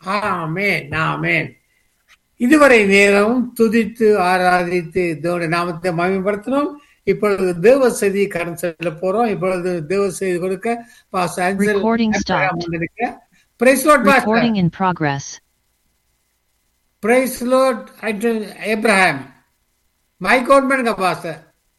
ஆமேன் ஆமேன் இதுவரை நேரம் துதித்து ஆராதித்து தேவனுடைய நாமத்தை மகிமைப்படுத்தினோம் இப்பொழுது தேவ செய்தி கடன் செல்ல போறோம் இப்பொழுது தேவ செய்தி கொடுக்க பாஸ்டர் அஞ்சல் Recording stopped. வந்திருக்க praise Lord pastor Recording in progress. Praise Lord Abraham mike out பண்ணுங்க pastor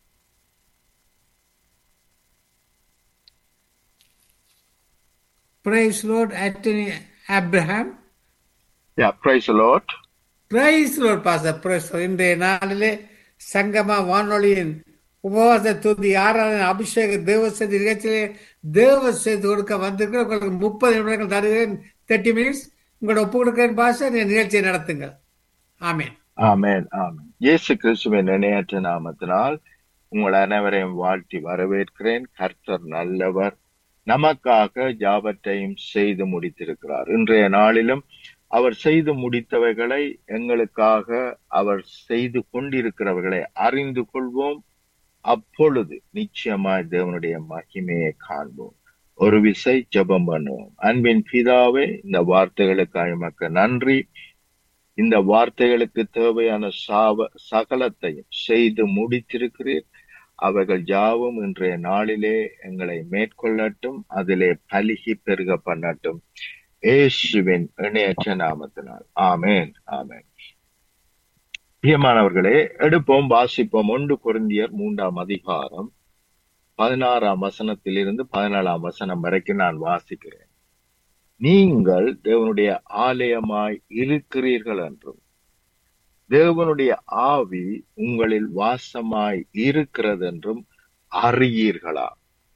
praise Lord Antony Abraham Yeah, praise the Lord. Praise Lord pastor praise இன்றைய நாளிலே சங்கமா வானொலியின் உபவாச துதி ஆராதனை அபிஷேக தேவ செய்தி நிகழ்ச்சியிலே தேவ செய்தி கொடுக்க வந்திருக்கிற உங்களுக்கு முப்பது நிமிடங்கள் தருகிறேன் தேர்ட்டி மினிட்ஸ் உங்களோட ஒப்பு கொடுக்கிறேன் பாஸ்டர் இந்த நிகழ்ச்சியை நடத்துங்கள் ஆமேன் ஆமென் ஆமென் இயேசு கிறிஸ்துவின் நினையற்ற நாமத்தினால் உங்கள் அனைவரையும் வாழ்த்தி வரவேற்கிறேன் கர்த்தர் நல்லவர் நமக்காக யாவற்றையும் செய்து முடித்திருக்கிறார் இன்றைய நாளிலும் அவர் செய்து முடித்தவைகளை எங்களுக்காக அவர் செய்து கொண்டிருக்கிறவர்களை அறிந்து கொள்வோம் அப்பொழுது நிச்சயமாய் தேவனுடைய மகிமையை காண்போம் ஒரு விசை ஜெபம் பண்ணுவோம் அன்பின் பிதாவே இந்த வார்த்தைகளுக்காக மக்க நன்றி இந்த வார்த்தைகளுக்கு தேவையான சாவ சகலத்தையும் செய்து முடித்திருக்கிறீர் அவைகள் யாவும் இன்றைய நாளிலே எங்களை மேற்கொள்ளட்டும் அதிலே பலிகி பெருக பண்ணட்டும் ஏசுவின் இணையற்ற நாமத்தினால் ஆமேன் ஆமேன் பிரியமானவர்களே எடுப்போம் வாசிப்போம் ஒன்று பொருந்தியர் மூன்றாம் அதிகாரம் பதினாறாம் வசனத்திலிருந்து பதினாலாம் வசனம் வரைக்கும் நான் வாசிக்கிறேன் நீங்கள் தேவனுடைய ஆலயமாய் இருக்கிறீர்கள் என்றும் தேவனுடைய ஆவி உங்களில் வாசமாய் இருக்கிறது என்றும் அறியீர்களா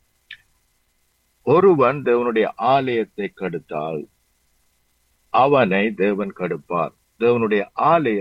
ஒருவன் தேவனுடைய ஆலயத்தை கெடுத்தால் அவனை தேவன் கெடுப்பார் தேவனுடைய ஆலயம்